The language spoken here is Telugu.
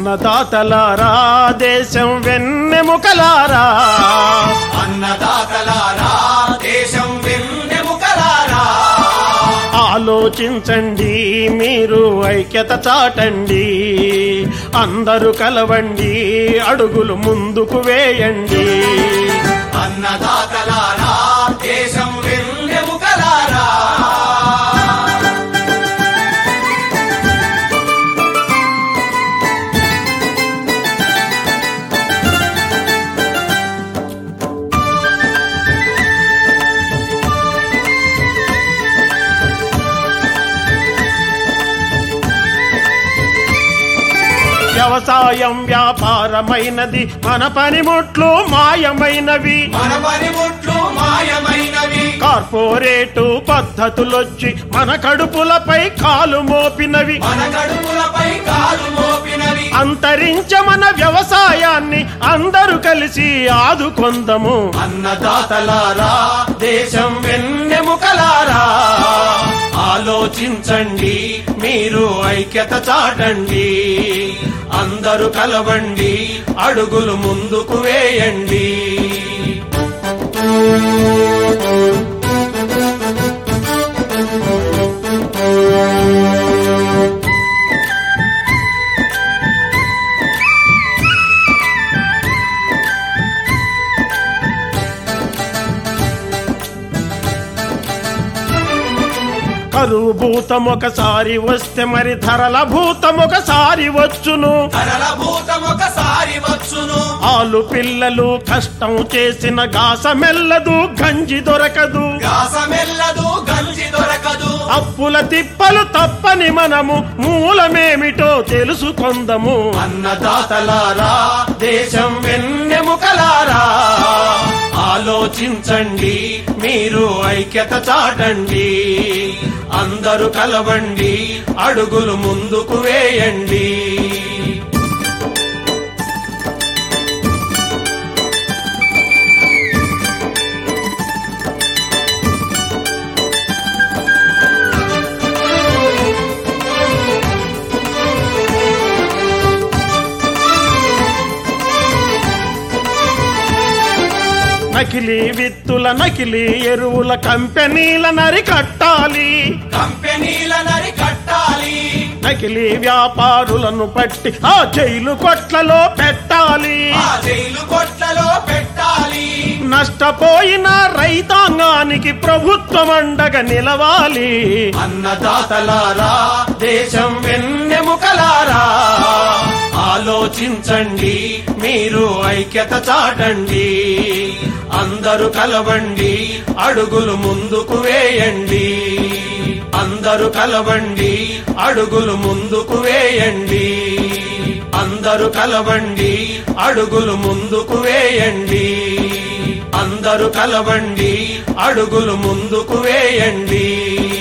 అన్నదాతలారా దేశం వెన్నెముకలారా అన్నదాతలారా దేశం వెన్నెముకలారా ఆలోచించండి మీరు ఐక్యత చాటండి అందరూ కలవండి అడుగులు ముందుకు వేయండి అన్నదాతలారా దేశం వెన్నెముకలారా వ్యవసాయం వ్యాపారమైనది మన పనిముట్లు మాయమైనవి మన పనిముట్లు మాయమైనవి కార్పొరేటు పద్ధతులొచ్చి మన కడుపులపై కాలు మోపినవి మన కడుపులపై కాలు మోపినవి అంతరించ మన వ్యవసాయాన్ని అందరూ కలిసి ఆదుకొందము అన్నదాతలారా దేశం వెన్నెముకలారా ఆలోచించండి మీరు ఐక్యత చాటండి అందరూ కలవండి అడుగులు ముందుకు వేయండి కరువు భూతం ఒకసారి వస్తే మరి ధరల భూతం ఒకసారి వచ్చును ధరల భూతం ఒకసారి వచ్చును ఆలు పిల్లలు కష్టం చేసిన గాస మెల్లదు గంజి దొరకదు గాసమెల్లదు గంజి దొరకదు అప్పుల తిప్పలు తప్పని మనము మూలమేమిటో తెలుసుకొందము అన్నదాతలారా దేశం వెన్నెముకలారా ఆలోచించండి మీరు ఐక్యత చాటండి అందరూ కలవండి అడుగులు ముందుకు వేయండి నకిలీ విత్తుల నకిలీ ఎరువుల కంపెనీల నరికట్టాలి కంపెనీల నరి కట్టాలి నకిలీ వ్యాపారులను పట్టి ఆ జైలు కొట్లలో పెట్టాలి ఆ జైలు కొట్లలో పెట్టాలి నష్టపోయిన రైతాంగానికి ప్రభుత్వం అండగా నిలవాలి అన్నదాతలారా దేశం వెన్నెముకలారా ఆలోచించండి మీరు ఐక్యత చాటండి అందరూ కలవండి అడుగులు ముందుకు వేయండి అందరూ కలవండి అడుగులు ముందుకు వేయండి అందరూ కలవండి అడుగులు ముందుకు వేయండి అందరూ కలవండి అడుగులు ముందుకు వేయండి